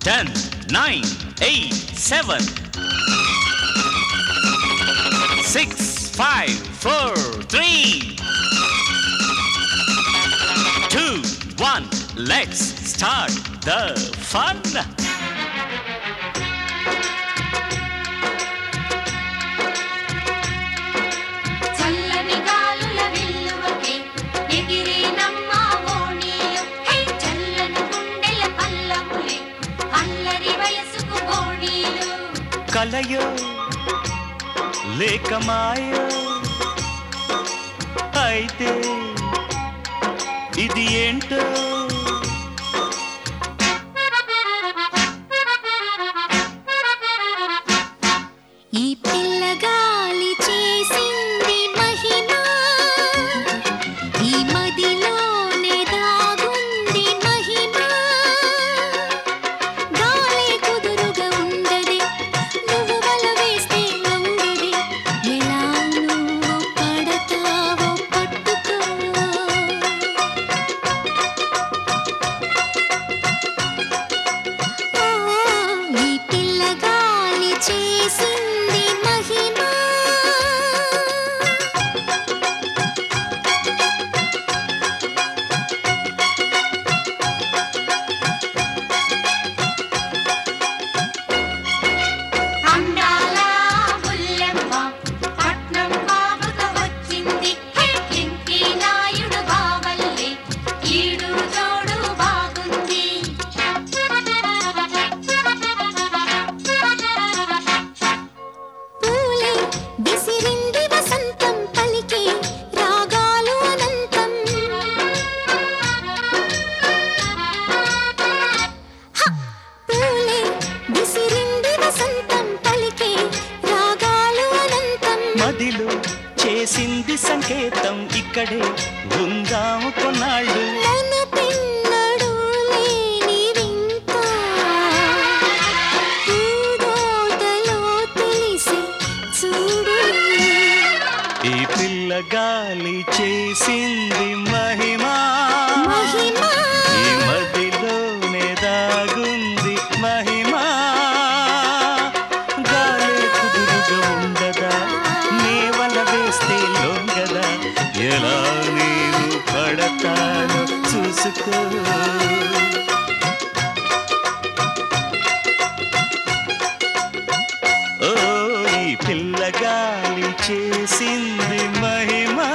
Ten nine eight seven six five four three two one let's start the fun చల్లని గాలుల వెల్లువకే ఎగిరే నమ్మా ఓణీలు హే చల్లని గుండెల పల్లములే అల్లరి వయసుకు బోణీలు కలయో లేక మాయో అయితే ఇది ఏంటో ఈ పిల్లగాలి చేసింది మహిమ ఈ మదిలోనే దాగుంది మహిమ గాలి కుదురుగా ఉండదే నువ్వు వల వేస్తే లొంగదే ఎలా నువ్వు పడతావో పట్టుకో ఈ పిల్లగాలి చేసింది మహిమ అందాల బుల్లెమ్మ పట్నం బాబుగా వచ్చింది హే ఎంకి నాయుడు బావల్లే ఈడు జోడు బాగుంది పూలే విసిరింది వసంతం పలికే రాగాలు అనంతం హ! పూలే విసిరింది వసంతం పలికే రాగాలు అనంతం మదిలో చేసింది సంకేతం ఇక్కడే ఉందాము కొన్నాళ్ళు నన్ను పిన్నడు లేని వింత పూదోటలో తెలిసి చూడు ఈ పిల్ల గాలి చేసింది మహిమా మహిమా ఈ మదిలోనే దాగుంది మహిమా గాలి కుదురుగా ఉండదా నేవల వేస్తే లొంగదా ఎలా నేను పడతాను చూసుకో ఓ ఈ పిల్ల గాలి చేసింది మహిమా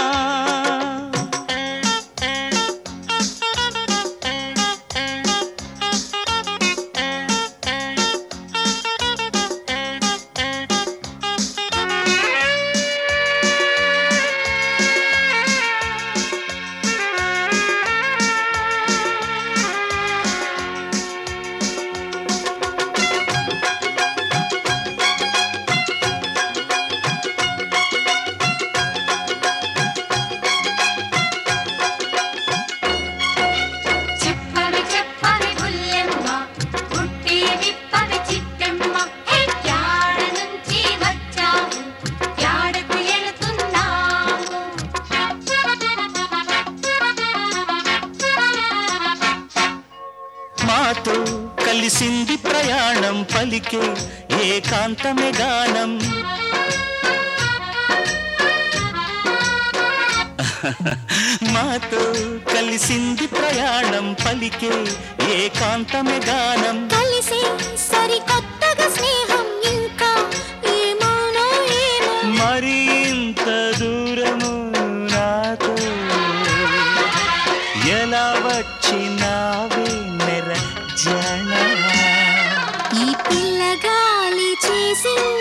చెప్పవి చెప్పవి బుల్లెమ్మ పుట్టి విప్పవి చిట్టెమ్మ హే యాడ నుంచి వచ్చావు యాడకు ఎడుతున్నావు మాతో కలిసింది ప్రయాణం పలికే ఏకాంతమే గానం మాతో కలిసింది ప్రయాణం పలికే ఏకాంతమే గానం కలిసి సరికొత్తగా స్నేహం ఇంకా ఏమోనో ఏమో మరి ఇంత దూరము నాతో ఎలా వచ్చినావే నెర జన ఈ పిల్లగాలి చేసింది